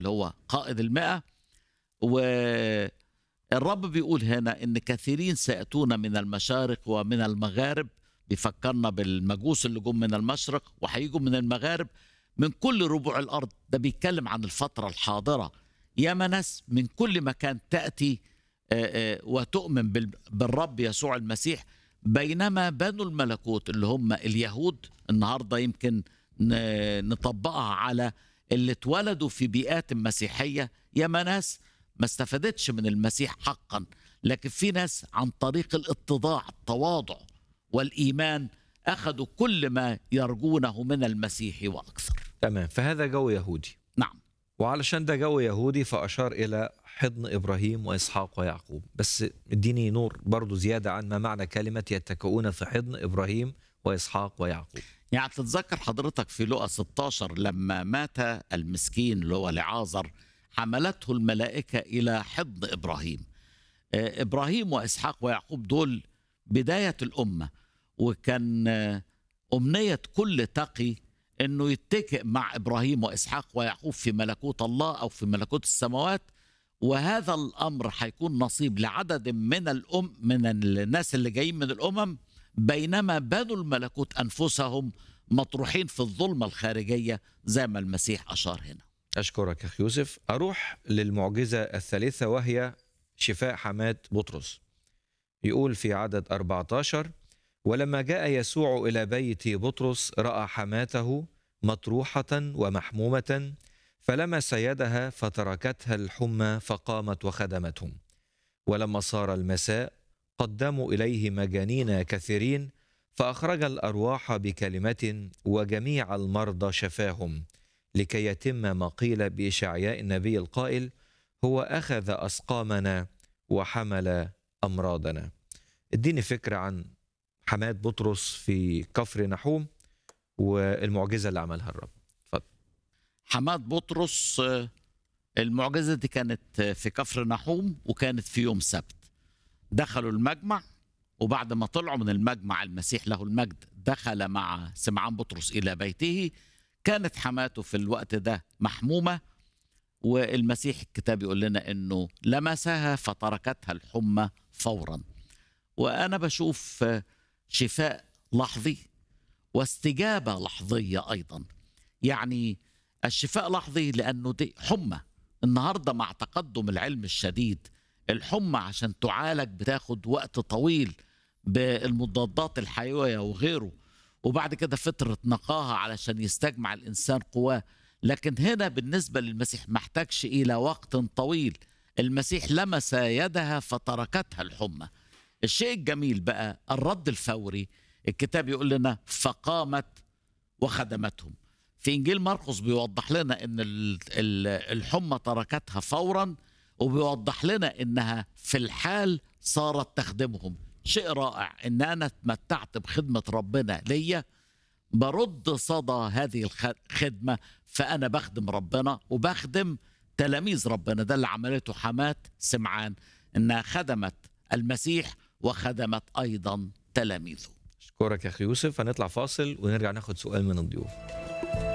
اللي هو قائد المئة والرب بيقول هنا إن كثيرين سيأتون من المشارق ومن المغارب بيفكرنا بالمجوس اللي جم من المشرق وهيجوا من المغارب من كل ربوع الأرض ده بيتكلم عن الفترة الحاضرة ياما ناس من كل مكان تأتي آه، آه، وتؤمن بال- بالرب يسوع المسيح بينما بنو الملكوت اللي هم اليهود النهارده يمكن ن- نطبقها على اللي اتولدوا في بيئات مسيحيه ياما ناس ما استفادتش من المسيح حقا لكن في ناس عن طريق الاتضاع التواضع والايمان اخذوا كل ما يرجونه من المسيح واكثر تمام فهذا جو يهودي نعم وعلشان ده جو يهودي فأشار إلى حضن إبراهيم وإسحاق ويعقوب بس اديني نور برضو زيادة عن ما معنى كلمة يتكئون في حضن إبراهيم وإسحاق ويعقوب يعني تتذكر حضرتك في لقا 16 لما مات المسكين اللي هو لعازر حملته الملائكة إلى حضن إبراهيم آه، إبراهيم وإسحاق ويعقوب دول بداية الأمة وكان آه، أمنية كل تقي أنه يتكئ مع إبراهيم وإسحاق ويعقوب في ملكوت الله أو في ملكوت السماوات وهذا الأمر هيكون نصيب لعدد من الأم من الناس اللي جايين من الأمم بينما بنو الملكوت أنفسهم مطروحين في الظلمة الخارجية زي ما المسيح أشار هنا أشكرك أخي يوسف أروح للمعجزة الثالثة وهي شفاء حماة بطرس يقول في عدد 14 ولما جاء يسوع إلى بيت بطرس رأى حماته مطروحة ومحمومة فلمس يدها فتركتها الحمى فقامت وخدمتهم ولما صار المساء قدموا إليه مجانين كثيرين فأخرج الأرواح بكلمة وجميع المرضى شفاهم لكي يتم ما قيل بإشعياء النبي القائل هو أخذ أسقامنا وحمل أمراضنا اديني فكرة عن حماة بطرس في كفر نحوم والمعجزة اللي عملها الرب حماد بطرس آه، المعجزة دي كانت آه، في كفر نحوم وكانت في يوم سبت دخلوا المجمع وبعد ما طلعوا من المجمع المسيح له المجد دخل مع سمعان بطرس إلى بيته كانت حماته في الوقت ده محمومة والمسيح الكتاب يقول لنا أنه لمسها فتركتها الحمى فورا وأنا بشوف آه، شفاء لحظي واستجابة لحظية أيضا يعني الشفاء لحظي لأنه دي حمى النهاردة مع تقدم العلم الشديد الحمى عشان تعالج بتاخد وقت طويل بالمضادات الحيوية وغيره وبعد كده فترة نقاهة علشان يستجمع الإنسان قواه لكن هنا بالنسبة للمسيح محتاجش إلى وقت طويل المسيح لمس يدها فتركتها الحمى الشيء الجميل بقى الرد الفوري الكتاب يقول لنا فقامت وخدمتهم في انجيل مرقس بيوضح لنا ان ال- ال- الحمى تركتها فورا وبيوضح لنا انها في الحال صارت تخدمهم شيء رائع ان انا اتمتعت بخدمه ربنا ليا برد صدى هذه الخدمه فانا بخدم ربنا وبخدم تلاميذ ربنا ده اللي عملته حماه سمعان انها خدمت المسيح وخدمت ايضا تلاميذه أشكرك يا أخي يوسف هنطلع فاصل ونرجع ناخد سؤال من الضيوف